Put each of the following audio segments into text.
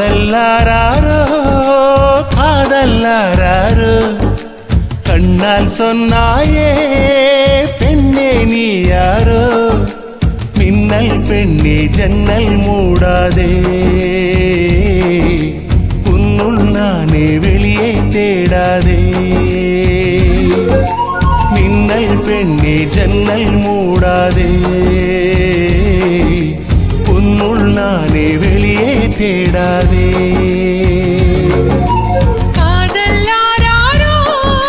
காதல்லாரோ காதல்லாரோ கண்ணால் சொன்னாயே பெண்ணே நீ யாரோ மின்னல் பெண்ணே ஜன்னல் மூடாதே உன்னுள் நானே வெளியே தேடாதே மின்னல் பெண்ணே ஜன்னல் மூடாதே உன்னுள் நானே வெளியே தேடாதே காதல்லாரோ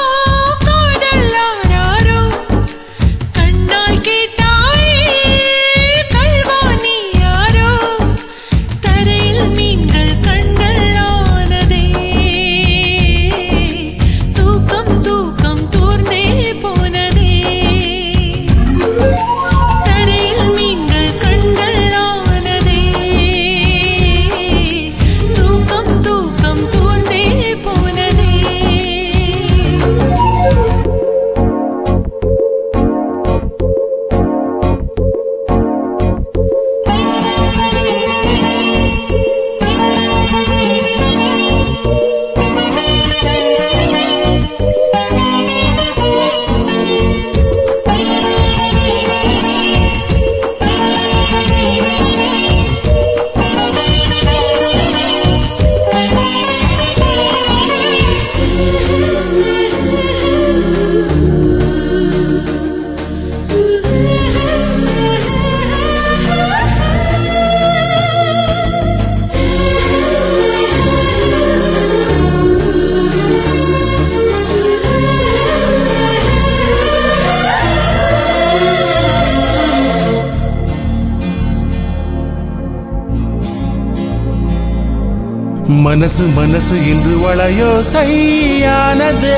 காதல்லாரோ கண்ணால் கேட்டாயே கல்வாணி யாரோ தரையில் மீன்கள் கண்கள் ஆனதே தூக்கம் தூக்கம் தூர்ந்தே போனதே தரையில் மீன்கள் கண்கள் ஆனதே தூக்கம் தூக்கம் தூர்ந்தே போனதே மனசு மனசு இன்று வளையோ செய்யானதே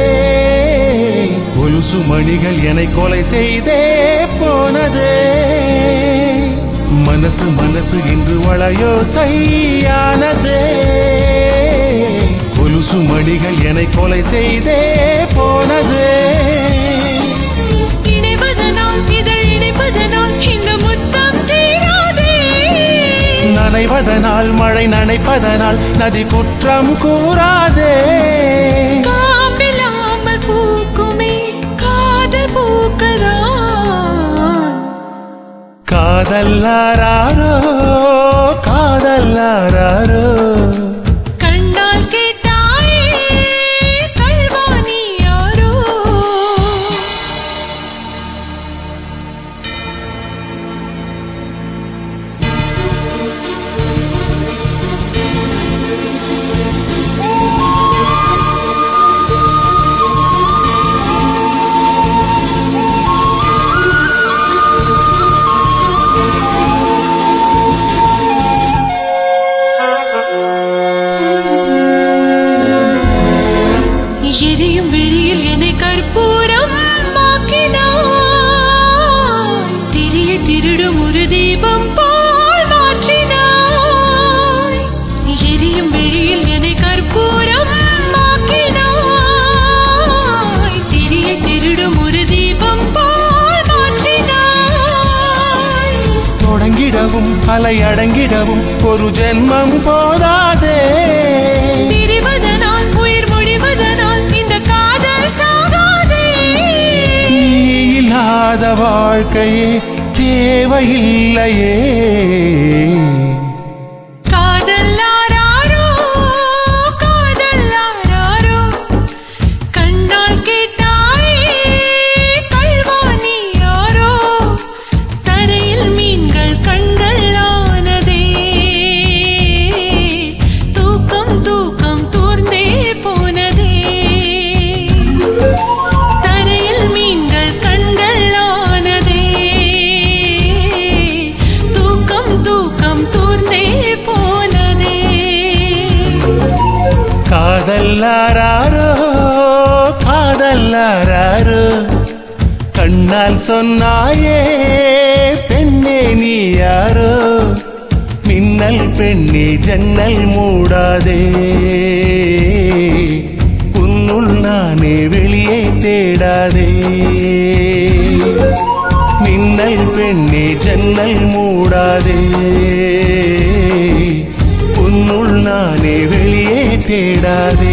கொலுசு மணிகள் என்னை கொலை செய்தே போனதே மனசு மனசு இன்று வளையோ செய்யானதே கொலுசு மணிகள் என்னை கொலை செய்தே போனதே இணைவதனால் இதழ் இணைப்பதனால் இந்த முத்தம் தீராதே நனைவதனால் மழை நனைப்பதனால் நதி குற்றம் கூறாதே காம்பில்லாமல் பூக்குமே காதல் பூக்கள்தான் காதல்லாரோ காதல்லாரோ கண்ணால் கேட்டாயே கல்வாணி யாரோ எரியும் விழியில் என்னை கற்பூரம் ஆக்கினாய் திரிய திருடும் ஒரு தீபம் போல் மாற்றினாய் எரியும் விழியில் என்னை கற்பூரம் ஆக்கினாய் திரிய திருடும் ஒரு தீபம் போல் மாற்றினாய் தொடங்கிடவும் அலை அடங்கிடவும் ஒரு ஜென்மம் போதாதே பிரிவதனால் உயிர் முடிவதனால் இந்த காதல் சாகாதே நீ இல்லாத வாழ்க்கையே தேவையில்லையே காதல்லாரோ காதல்லாரோ கண்ணால் கேட்டாயே கல்வாணி யாரோ தரையில் மீன்கள் கண்கள் ஆனதே தூக்கம் தூக்கம் தூர்ந்தே போனதே தரையில் மீன்கள் கண்கள் ஆனதே தூக்கம் தூக்கம் தூர்ந்தே போனதே காதல்லாரோ காதல்லாரோ கண்ணால் சொன்னாயே பெண்ணே நீ யாரோ மின்னல் பெண்ணே ஜன்னல் மூடாதே உன்னுள் நானே வெளியே தேடாதே மின்னல் பெண்ணே ஜன்னல் மூடாதே உன்னுள் தேடாதே